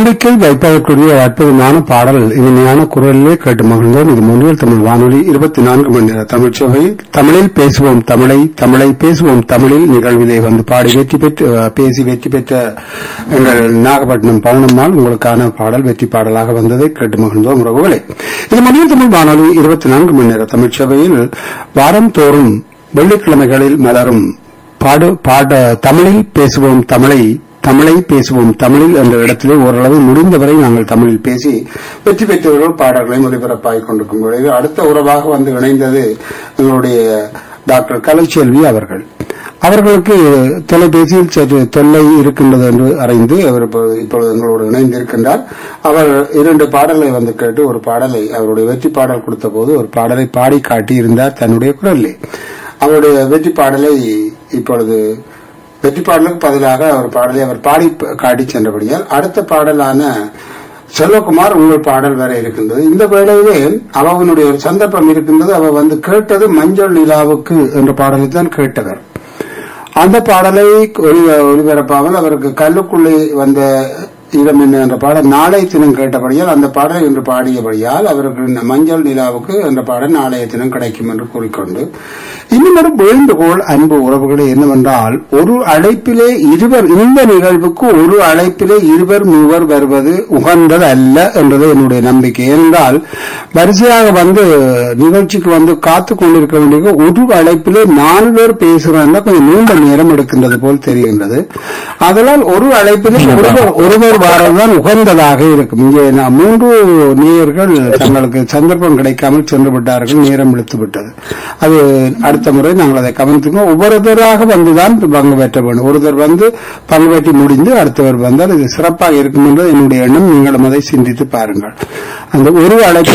நம்பிக்கை வைப்பதற்குரிய அற்புதமான பாடல் இனிமையான குரலிலே கேட்டு மகிழ்ந்தோம் இது முன்னில் தமிழ் வானொலி இருபத்தி நான்கு மணி நேர தமிழ் சேவை தமிழில் பேசுவோம் தமிழை தமிழை பேசுவோம் தமிழில் நிகழ்விலே வந்து பாடி வெற்றி பெற்று அஹ், பேசி வெற்றி பெற்ற எங்கள் நாகப்பட்டினம் பவுனம்மாள் உங்களுக்கான பாடல் வெற்றி பாடலாக வந்ததை கேட்டு மகிழ்ந்தோம் உறவுகளே இது முன்னில் தமிழ் வானொலி இருபத்தி நான்கு மணி நேர தமிழ் சேவையில் வாரம் தோறும் வெள்ளிக்கிழமைகளில் மலரும் பாடு பாட தமிழில் பேசுவோம் தமிழை தமிழை பேசுவோம் தமிழில் என்ற இடத்திலே ஓரளவு முடிந்தவரை நாங்கள் தமிழில் பேசி வெற்றி பெற்றவர்கள் பாடல்களை ஒலிபரப்பாகிக் கொண்டிருக்கும் பொழுது அடுத்த உறவாக வந்து இணைந்தது எங்களுடைய டாக்டர் கலைச்செல்வி அவர்கள் அவர்களுக்கு தொலைபேசியில் சற்று தொல்லை இருக்கின்றது என்று அறிந்து அவர் இப்பொழுது இப்பொழுது எங்களோடு இணைந்திருக்கின்றார் அவர் இரண்டு பாடலை வந்து கேட்டு ஒரு பாடலை அவருடைய வெற்றி பாடல் கொடுத்த போது ஒரு பாடலை பாடி காட்டி இருந்தார் தன்னுடைய குரலில் அவருடைய வெற்றி பாடலை இப்பொழுது வெற்றி பாடலுக்கு பதிலாக அவர் பாடலை அவர் பாடி ப- காட்டி சென்றபடியால் அடுத்த பாடலான செல்வகுமார் உங்கள் பாடல் வேற இருக்கின்றது இந்த வேளையிலே அவனுடைய ஒரு சந்தர்ப்பம் இருக்கின்றது அவர் வந்து கேட்டது மஞ்சள் நிலாவுக்கு என்ற பாடலை தான் கேட்டவர் அந்த பாடலை ஒளி- ஒளிபரப்பாமல் அவருக்கு கல்லுக்குள்ளே வந்த இடம் என்ன என்ற பாடல் நாளை தினம் கேட்டபடியால் அந்த பாடலை இன்று பாடியபடியால் அவருக்கு இந்த மஞ்சள் நிலாவுக்கு என்ற பாடல் நாளைய தினம் கிடைக்கும் என்று கூறிக்கொண்டு இன்னும் ஒரு வேண்டுகோள் அன்பு உறவுகளே என்னவென்றால் ஒரு அழைப்பிலே இருவர் இந்த நிகழ்வுக்கு ஒரு அழைப்பிலே இருவர் மூவர் வருவது உகந்தது அல்ல என்றது என்னுடைய நம்பிக்கை ஏனென்றால் வரிசையாக வந்து நிகழ்ச்சிக்கு வந்து காத்து கொண்டிருக்க வேண்டிய ஒரு அழைப்பிலே நாலு பேர் பேசுறாங்க கொஞ்சம் நீண்ட நேரம் எடுக்கின்றது போல் தெரிகின்றது அதனால் ஒரு அழைப்பிலே ஒருவர் ஒருவர் வாரதுதான் உகந்ததாக இருக்கும் இங்கே நான் மூன்று நேயர்கள் தங்களுக்கு சந்தர்ப்பம் கிடைக்காமல் சென்று விட்டார்கள் நேரம் இழுத்து விட்டது அது அடுத்த முறை நாங்கள் அதை கவனித்துக்கோம் ஒவ்வொருத்தராக வந்துதான் பங்கு பெற்ற வேண்டும் ஒருத்தர் வந்து பங்கு பெற்றி முடிந்து அடுத்தவர் வந்தால் இது சிறப்பாக இருக்கும் என்று என்னுடைய எண்ணம் நீங்களும் அதை சிந்தித்து பாருங்கள் அந்த ஒரு அழைப்பு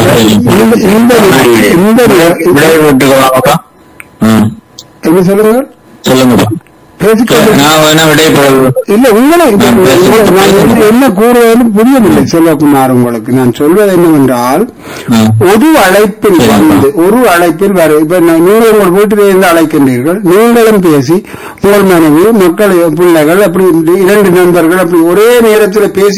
இந்த- இந்த இந்த விடை விட்டுக்கலாமாக்கா ம் என்ன சொல்லுங்கள் சொல்லுங்கப்பா பேசிக்கொண்டு நான் வேணா விடை போட இல்ல உங்களை இப்ப நான் பேசுறேன். உங்களுக்கு நான் என்ன- என்ன கூறுவதுன்னு புரியவில்லை செல்வகுமார் உங்களுக்கு நான் சொல்வது என்னவென்றால் ம். ஒரு அழைப்பில் சரி. வந்து ஒரு அழைப்பில் வர இப்ப நான் நீங்கள் உங்கள் வீட்டிலே இருந்து அழைக்கின்றீர்கள் நீங்களும் பேசி உங்கள் மனைவி மக்கள் பிள்ளைகள் அப்படி இரண்டு நண்பர்கள் அப்படி ஒரே நேரத்தில் பேசி